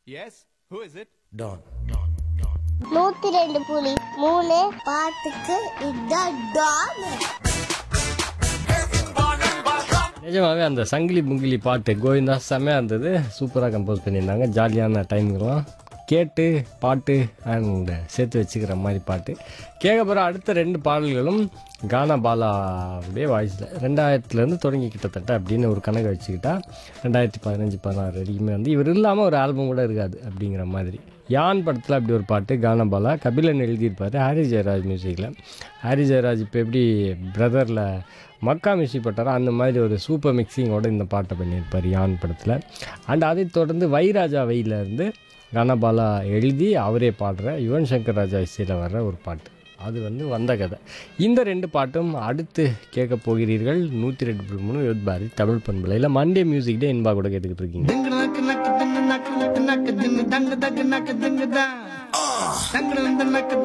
Yes? Who is it? டான் நூத்தி ரெண்டு புலி மூணு பாட்டுக்கு இதான் டான் நிஜமாவே அந்த சங்கிலி முங்கிலி பாட்டு கோவிந்தா செம்மையாக இருந்தது சூப்பராக கம்போஸ் பண்ணியிருந்தாங்க ஜாலியான டைம்லாம் கேட்டு பாட்டு அண்ட் சேர்த்து வச்சுக்கிற மாதிரி பாட்டு கேட்க போகிற அடுத்த ரெண்டு பாடல்களும் கானா பாலாவுடைய வாய்ஸில் ரெண்டாயிரத்துலேருந்து தொடங்கி கிட்டத்தட்ட அப்படின்னு ஒரு கணக்கு வச்சுக்கிட்டா ரெண்டாயிரத்தி பதினஞ்சு பதினாறு வரைக்குமே வந்து இவர் இல்லாமல் ஒரு ஆல்பம் கூட இருக்காது அப்படிங்கிற மாதிரி யான் படத்தில் அப்படி ஒரு பாட்டு கானா பாலா கபிலன் எழுதியிருப்பார் ஹாரி ஜெயராஜ் மியூசிக்கில் ஹாரி ஜெயராஜ் இப்போ எப்படி பிரதரில் மக்கா மியூசிக் போட்டாரோ அந்த மாதிரி ஒரு சூப்பர் மிக்சிங்கோட இந்த பாட்டை பண்ணியிருப்பார் யான் படத்தில் அண்ட் அதைத் தொடர்ந்து வைராஜா வையிலேருந்து கனபாலா எழுதி அவரே பாடுற யுவன் சங்கர் ராஜா இசையில் வர்ற ஒரு பாட்டு அது வந்து வந்த கதை இந்த ரெண்டு பாட்டும் அடுத்து கேட்க போகிறீர்கள் நூற்றி ரெண்டு புள்ளி மூணு யோத் பாரி தமிழ் பண்பலையில் மண்டே மியூசிக் டே என்பா கூட கேட்டுக்கிட்டு இருக்கீங்க நக்கு நக்கு தின்னு நக்கு நக்கு நக்கு தின்னு தங்கு தக்கு நக்கு திங்கு தான் தங்கு நக்கு